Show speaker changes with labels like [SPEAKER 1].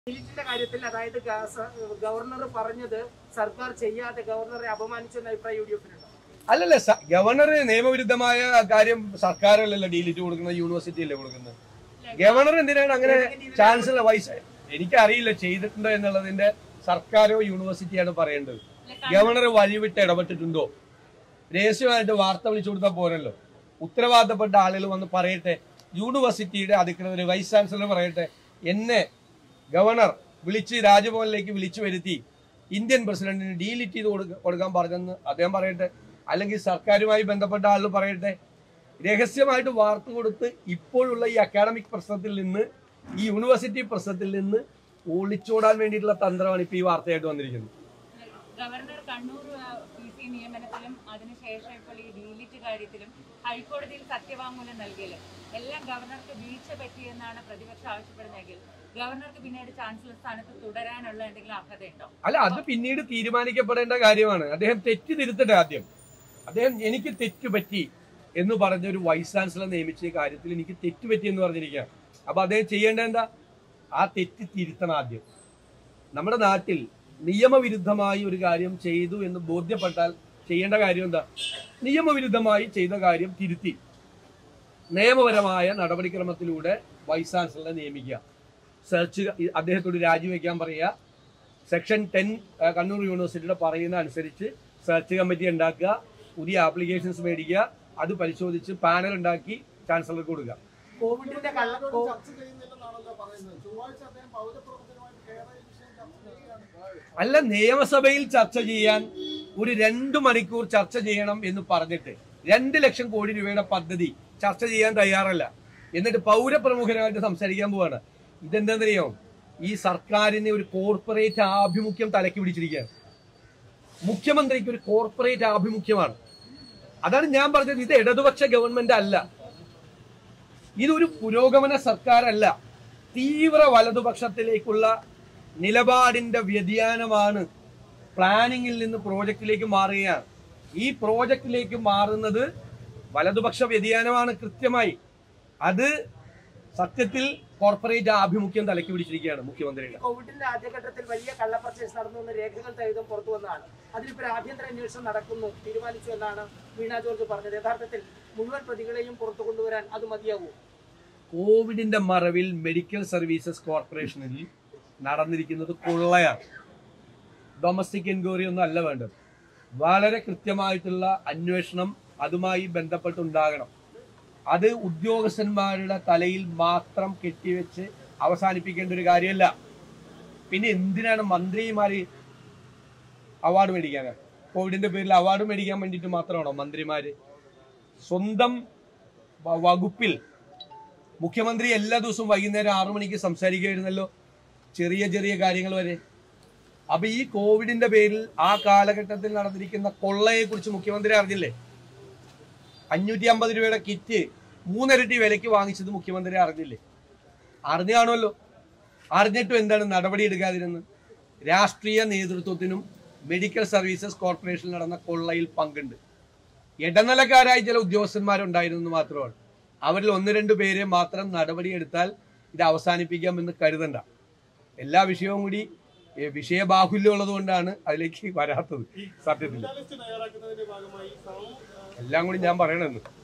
[SPEAKER 1] നീറ്റിന്റെ കാര്യത്തിൽ അതായത് ഗ- സ- ഗവർണർ പറഞ്ഞത് സർക്കാർ ചെയ്യാതെ ഗവർണറെ അപമാനിച്ചെന്ന അഭിപ്രായം യു ഡി എഫിനുണ്ടോ
[SPEAKER 2] അല്ലല്ല സ- ഗവർണർ നിയമവിരുദ്ധമായ കാര്യം സർക്കാരല്ലല്ലോ ഡീലിറ്റ് കൊടുക്കുന്നത് യൂണിവേഴ്സിറ്റി അല്ലേ കൊടുക്കുന്നത് ഗവർണർ എന്തിനാണ് അങ്ങനെ ചാൻസലർ വൈസ് എനിക്കറിയില്ല ചെയ്തിട്ടുണ്ടോ എന്നുള്ളതിന്റെ സർക്കാരോ യൂണിവേഴ്സിറ്റിയാണ് പറയേണ്ടത് ഗവർണർ വഴിവിട്ട് ഇടപെട്ടിട്ടുണ്ടോ രഹസ്യമായിട്ട് വാർത്ത വിളിച്ചു കൊടുത്താൽ പോരല്ലോ ഉത്തരവാദിത്തപ്പെട്ട ആളുകൾ വന്ന് പറയട്ടെ യൂണിവേഴ്സിറ്റിയുടെ അധികൃതർ വൈസ് ചാൻസലർ പറയട്ടെ എന്നെ ഗവർണർ വിളിച്ച് രാജ്ഭവനിലേക്ക് വിളിച്ചു വരുത്തി ഇന്ത്യൻ പ്രസിഡന്റിന് ഡീലിറ്റ് ചെയ്ത് കൊടുക്ക- കൊടുക്കാൻ പറഞ്ഞെന്ന് അദ്ദേഹം പറയട്ടെ അല്ലെങ്കിൽ സർക്കാരുമായി ബന്ധപ്പെട്ട ആളുകൾ പറയട്ടെ രഹസ്യമായിട്ട് വാർത്ത കൊടുത്ത് ഇപ്പോഴുള്ള ഈ അക്കാഡമിക് പ്രശ്നത്തിൽ നിന്ന് ഈ യൂണിവേഴ്സിറ്റി പ്രശ്നത്തിൽ നിന്ന് ഒളിച്ചോടാൻ വേണ്ടിയിട്ടുള്ള തന്ത്രമാണ് ഇപ്പൊ ഈ വാർത്തയായിട്ട് വന്നിരിക്കുന്നത്
[SPEAKER 3] ഗവർണർ കണ്ണൂർ പി സി നിയമനത്തിലും അതിനുശേഷം ഇപ്പോൾ ഈ ഡീലിറ്റ് കാര്യത്തിലും ഹൈക്കോടതിയിൽ സത്യവാങ്മൂലം നൽകിയാലും എല്ലാം ഗവർണർക്ക് വീഴ്ച പറ്റിയെന്നാണ് പ്രതിപക്ഷം ആവശ്യപ്പെടുന്നതെങ്കിൽ ഗവർണർക്ക് പിന്നീട് ചാൻസലർ സ്ഥാനത്ത് തുടരാനുള്ള എന്തെങ്കിലും അർഹതയുണ്ടോ
[SPEAKER 2] അല്ല അത് പിന്നീട് തീരുമാനിക്കപ്പെടേണ്ട കാര്യമാണ് അദ്ദേഹം തെറ്റ് തിരുത്തട്ടെ ആദ്യം അദ്ദേഹം എനിക്ക് തെറ്റ് പറ്റി എന്ന് പറഞ്ഞ ഒരു വൈസ് ചാൻസലർ നിയമിച്ച ഈ കാര്യത്തിൽ എനിക്ക് തെറ്റ് പറ്റി എന്ന് പറഞ്ഞിരിക്കുക അപ്പൊ അദ്ദേഹം ചെയ്യേണ്ട എന്താ ആ തെറ്റ് തിരുത്തണം ആദ്യം നമ്മുടെ നാട്ടിൽ നിയമവിരുദ്ധമായി ഒരു കാര്യം ചെയ്തു എന്ന് ബോധ്യപ്പെട്ടാൽ ചെയ്യേണ്ട കാര്യം എന്താ നിയമവിരുദ്ധമായി ചെയ്ത കാര്യം തിരുത്തി നിയമപരമായ നടപടിക്രമത്തിലൂടെ വൈസ് ചാൻസലറെ നിയമിക്കുക സെർച്ച് അദ്ദേഹത്തോട് രാജിവെക്കാൻ പറയുക സെക്ഷൻ ടെൻ കണ്ണൂർ യൂണിവേഴ്സിറ്റിയുടെ പറയുന്ന അനുസരിച്ച് സെർച്ച് കമ്മിറ്റി ഉണ്ടാക്കുക പുതിയ ആപ്ലിക്കേഷൻസ് മേടിക്കുക അത് പരിശോധിച്ച് പാനൽ ഉണ്ടാക്കി ചാൻസലർക്ക് കൊടുക്കുക
[SPEAKER 1] കോവിഡിന്റെ കള്ള
[SPEAKER 4] ആരോടും
[SPEAKER 1] കോ-
[SPEAKER 4] ചർച്ച ചെയ്യുന്നില്ലെന്നാണല്ലോ പറയുന്നത് ചൊവ്വാഴ്ച അദ്ദേഹം പൗരപ്രവർത്തനമായിട്ട് കേരള ഈ വിഷയം ചർച്ച ചെയ്യുകയാണ്
[SPEAKER 2] അല്ല നിയമസഭയിൽ ചർച്ച ചെയ്യാൻ ഒരു രണ്ടു മണിക്കൂർ ചർച്ച ചെയ്യണം എന്ന് പറഞ്ഞിട്ട് രണ്ട് ലക്ഷം കോടി രൂപയുടെ പദ്ധതി ചർച്ച ചെയ്യാൻ തയ്യാറല്ല എന്നിട്ട് പൗരപ്രമുഖരായിട്ട് സംസാരിക്കാൻ പോവാണ് ഇതെന്താണെന്നറിയോ ഈ സർക്കാരിന് ഒരു കോർപ്പറേറ്റ് ആഭിമുഖ്യം തലക്കി പിടിച്ചിരിക്കുകയാണ് മുഖ്യമന്ത്രിക്ക് ഒരു കോർപ്പറേറ്റ് ആഭിമുഖ്യമാണ് അതാണ് ഞാൻ പറഞ്ഞത് ഇത് ഇടതുപക്ഷ ഗവൺമെന്റ് അല്ല ഇതൊരു പുരോഗമന സർക്കാരല്ല തീവ്ര വലതുപക്ഷത്തിലേക്കുള്ള നിലപാടിന്റെ വ്യതിയാനമാണ് പ്ലാനിങ്ങിൽ നിന്ന് പ്രോജക്റ്റിലേക്ക് മാറുകയാണ് ഈ പ്രോജക്റ്റിലേക്ക് മാറുന്നത് വലതുപക്ഷ വ്യതിയാനമാണ് കൃത്യമായി അത് സത്യത്തിൽ കോർപ്പറേറ്റ് ആഭിമുഖ്യം തലക്കി പിടിച്ചിരിക്കുകയാണ് മുഖ്യമന്ത്രിയുടെ
[SPEAKER 1] കോവിഡിന്റെ ആദ്യഘട്ടത്തിൽ വലിയ കള്ള പർച്ചേസ് നടന്നു എന്ന് രേഖകൾ സഹിതം പുറത്തു വന്നതാണ് അതിലിപ്പോൾ ആഭ്യന്തര അന്വേഷണം നടക്കുന്നു തീരുമാനിച്ചു എന്നാണ് വീണ ജോർജ് പറഞ്ഞത് യഥാർത്ഥത്തിൽ മുഴുവൻ പ്രതികളെയും പുറത്തു കൊണ്ടുവരാൻ അത് മതിയാവൂ
[SPEAKER 2] കോവിഡിന്റെ മറവിൽ മെഡിക്കൽ സർവീസസ് കോർപ്പറേഷനിൽ നടന്നിരിക്കുന്നത് കൊള്ളയാണ് ഡൊമസ്റ്റിക് എൻക്വയറി ഒന്നും അല്ല വേണ്ടത് വളരെ കൃത്യമായിട്ടുള്ള അന്വേഷണം അതുമായി ബന്ധപ്പെട്ടുണ്ടാകണം അത് ഉദ്യോഗസ്ഥന്മാരുടെ തലയിൽ മാത്രം കെട്ടിവെച്ച് അവസാനിപ്പിക്കേണ്ട ഒരു കാര്യമല്ല പിന്നെ എന്തിനാണ് മന്ത്രിമാര് അവാർഡ് മേടിക്കാന് കോവിഡിന്റെ പേരിൽ അവാർഡ് മേടിക്കാൻ വേണ്ടിയിട്ട് മാത്രമാണോ മന്ത്രിമാര് സ്വന്തം വ- വകുപ്പിൽ മുഖ്യമന്ത്രി എല്ലാ ദിവസവും വൈകുന്നേരം ആറു മണിക്ക് സംസാരിക്കുമായിരുന്നല്ലോ ചെറിയ ചെറിയ കാര്യങ്ങൾ വരെ അപ്പൊ ഈ കോവിഡിന്റെ പേരിൽ ആ കാലഘട്ടത്തിൽ നടന്നിരിക്കുന്ന കൊള്ളയെ കുറിച്ച് മുഖ്യമന്ത്രി അറിഞ്ഞില്ലേ അഞ്ഞൂറ്റി അമ്പത് രൂപയുടെ കിറ്റ് മൂന്നിരട്ടി വിലയ്ക്ക് വാങ്ങിച്ചത് മുഖ്യമന്ത്രി അറിഞ്ഞില്ലേ അറിഞ്ഞു കാണുമല്ലോ അറിഞ്ഞിട്ടും എന്താണ് നടപടി എടുക്കാതിരുന്നത് രാഷ്ട്രീയ നേതൃത്വത്തിനും മെഡിക്കൽ സർവീസസ് കോർപ്പറേഷനിൽ നടന്ന കൊള്ളയിൽ പങ്കുണ്ട് ഇടനിലക്കാരായ ചില ഉദ്യോഗസ്ഥന്മാരുണ്ടായിരുന്നു എന്ന് മാത്രമാണ് അവരിൽ ഒന്ന് രണ്ട് പേരെ മാത്രം നടപടിയെടുത്താൽ ഇത് അവസാനിപ്പിക്കാമെന്ന് കരുതണ്ട എല്ലാ വിഷയവും കൂടി ഏ, വിഷയബാഹുല്യം ഉള്ളത് കൊണ്ടാണ് അതിലേക്ക് വരാത്തത് സത്യത്തിൽ
[SPEAKER 4] ലിസ്റ്റ് തയ്യാറാക്കുന്നതിന്റെ ഭാഗമായി സാമൂ-
[SPEAKER 2] എല്ലാം കൂടി ഞാൻ പറയണമെന്ന്